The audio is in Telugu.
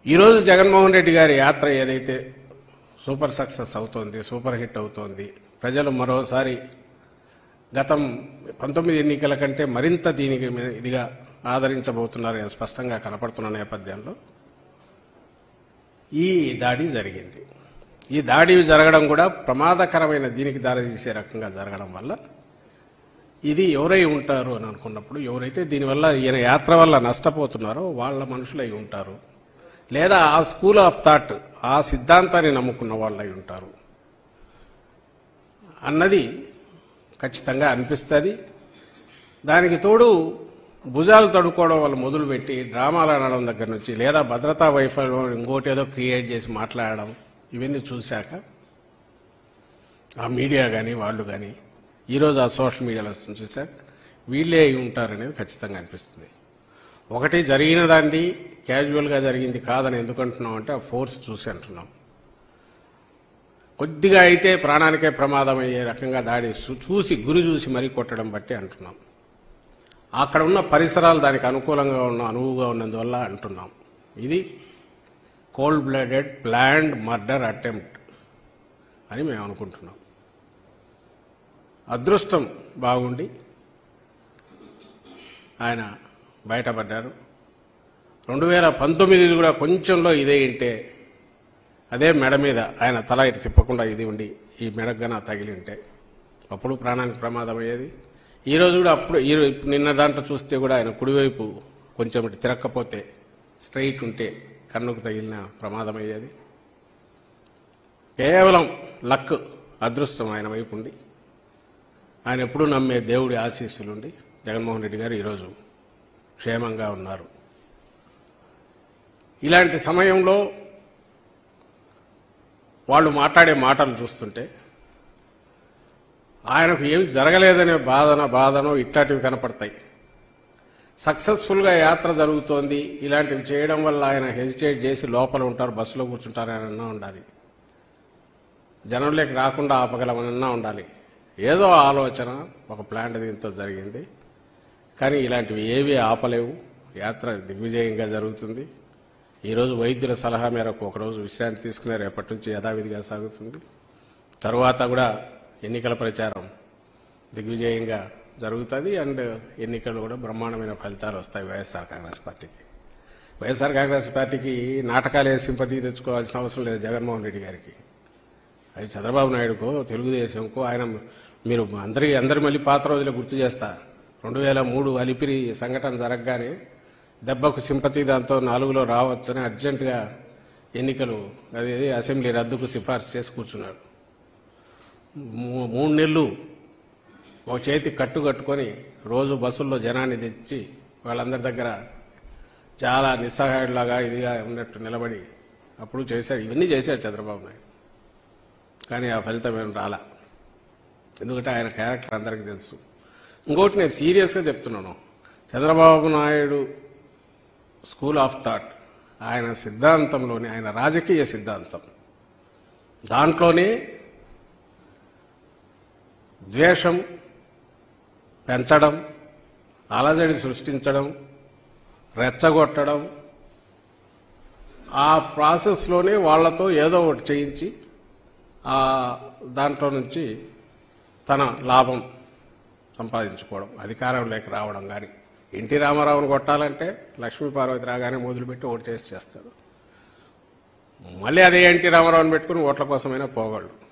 ఈరోజు జగన్మోహన్ రెడ్డి గారి యాత్ర ఏదైతే సూపర్ సక్సెస్ అవుతోంది సూపర్ హిట్ అవుతోంది ప్రజలు మరోసారి గతం పంతొమ్మిది ఎన్నికల కంటే మరింత దీనికి మీ- ఇదిగా ఆదరించబోతున్నారని స్పష్టంగా కనపడుతున్న నేపథ్యంలో ఈ దాడి జరిగింది ఈ దాడి జరగడం కూడా ప్రమాదకరమైన దీనికి దారితీసే రకంగా జరగడం వల్ల ఇది ఎవరై ఉంటారు అని అనుకున్నప్పుడు ఎవరైతే దీనివల్ల ఈయన యాత్ర వల్ల నష్టపోతున్నారో వాళ్ళ మనుషులై ఉంటారు లేదా ఆ స్కూల్ ఆఫ్ థాట్ ఆ సిద్ధాంతాన్ని నమ్ముకున్న వాళ్ళై ఉంటారు అన్నది ఖచ్చితంగా అనిపిస్తుంది దానికి తోడు భుజాలు తడుకోవడం వల్ల మొదలుపెట్టి డ్రామాలు అనడం దగ్గర నుంచి లేదా భద్రతా వైఫల్యం ఇంకోటి ఏదో క్రియేట్ చేసి మాట్లాడడం ఇవన్నీ చూశాక ఆ మీడియా కానీ వాళ్ళు కానీ ఈరోజు ఆ సోషల్ మీడియాలో వస్తుంది చూశాక వీళ్ళే అయి ఉంటారనేది ఖచ్చితంగా అనిపిస్తుంది ఒకటి జరిగిన దాన్ని క్యాజువల్గా జరిగింది కాదని ఎందుకు అంటున్నాం అంటే ఆ ఫోర్స్ చూసి అంటున్నాం కొద్దిగా అయితే ప్రాణానికే ప్రమాదం అయ్యే రకంగా దాడి చూ- చూసి గురి చూసి మరీ కొట్టడం బట్టి అంటున్నాం అక్కడ ఉన్న పరిసరాలు దానికి అనుకూలంగా ఉన్న అనువుగా ఉన్నందువల్ల అంటున్నాం ఇది cold blooded planned murder attempt అని మేము అనుకుంటున్నాం అదృష్టం బాగుండి ఆయన బయటపడ్డారు రెండు వేల పంతొమ్మిది కూడా కొంచెంలో ఇదే ఇంటే అదే మెడ మీద ఆయన తల ఇటు తిప్పకుండా ఇది ఉండి ఈ మెడగన తగిలి ఉంటే అప్పుడు ప్రాణానికి ప్రమాదం అయ్యేది ఈ రోజు కూడా అప్పుడు ఈ రో- నిన్న దాంట్లో చూస్తే కూడా ఆయన కుడివైపు కొంచెం ఇటు తిరక్కపోతే స్ట్రైట్ ఉంటే కన్నుకు తగిలిన ప్రమాదం అయ్యేది కేవలం లక్ అదృష్టం ఆయన వైపు ఉండి ఆయన ఎప్పుడూ నమ్మే దేవుడి ఆశీస్సులుండి జగన్మోహన్ రెడ్డి గారు ఈరోజు క్షేమంగా ఉన్నారు ఇలాంటి సమయంలో వాళ్ళు మాట్లాడే మాటలు చూస్తుంటే ఆయనకు ఏమి జరగలేదనే బాధన బాధనో ఇట్లాంటివి కనపడతాయి సక్సెస్ఫుల్గా యాత్ర జరుగుతోంది ఇలాంటివి చేయడం వల్ల ఆయన హెజిటేట్ చేసి లోపల ఉంటారు బస్సులో కూర్చుంటారనన్నా ఉండాలి జనంలోకి రాకుండా ఆపగలమనన్నా ఉండాలి ఏదో ఆలోచన ఒక ప్లాంట్ దీంతో జరిగింది కానీ ఇలాంటివి ఏవి ఆపలేవు యాత్ర దిగ్విజయంగా జరుగుతుంది ఈరోజు వైద్యుల సలహా మేరకు ఒకరోజు విశ్రాంతి తీసుకునే రేపటి నుంచి యథావిధిగా సాగుతుంది తరువాత కూడా ఎన్నికల ప్రచారం దిగ్విజయంగా జరుగుతుంది అండ్ ఎన్నికలు కూడా బ్రహ్మాండమైన ఫలితాలు వస్తాయి వైఎస్ఆర్ కాంగ్రెస్ పార్టీకి వైఎస్ఆర్ కాంగ్రెస్ పార్టీకి నాటకాలే సింపతి తెచ్చుకోవాల్సిన అవసరం లేదు జగన్మోహన్ రెడ్డి గారికి అది చంద్రబాబు నాయుడుకో తెలుగుదేశంకో ఆయన మీరు అందరి అందరి మళ్ళీ పాత రోజులు గుర్తు చేస్తా రెండు వేల మూడు అలిపిరి సంఘటన జరగగానే దెబ్బకు సింపతి దాంతో నాలుగులో రావచ్చని అర్జెంటుగా ఎన్నికలు అది అసెంబ్లీ రద్దుకు సిఫార్సు చేసి కూర్చున్నాడు మూ- మూడు నెలలు ఒక చేతి కట్టు కట్టుకొని రోజు బస్సుల్లో జనాన్ని తెచ్చి వాళ్ళందరి దగ్గర చాలా నిస్సహాయుడిలాగా ఇదిగా ఉన్నట్టు నిలబడి అప్పుడు చేశాడు ఇవన్నీ చేశాడు చంద్రబాబు నాయుడు కానీ ఆ ఫలితం ఏం రాలా ఎందుకంటే ఆయన క్యారెక్టర్ అందరికీ తెలుసు ఇంకోటి నేను సీరియస్గా చెప్తున్నాను Chandrababu Naidu school of thought ఆయన సిద్ధాంతంలోని ఆయన రాజకీయ సిద్ధాంతం దాంట్లోనే ద్వేషం పెంచడం అలజడి సృష్టించడం రెచ్చగొట్టడం ఆ ప్రాసెస్లోనే వాళ్లతో ఏదో ఒకటి చేయించి ఆ దాంట్లో నుంచి తన లాభం సంపాదించుకోవడం అధికారంలోకి రావడం కానీ ఎన్టీ రామారావును కొట్టాలంటే లక్ష్మీ పార్వతి రాగానే మొదలుపెట్టి ఓటు చేసి చేస్తాడు మళ్ళీ అదే ఎన్టీ రామారావుని పెట్టుకుని ఓట్ల కోసమైనా పోగలడు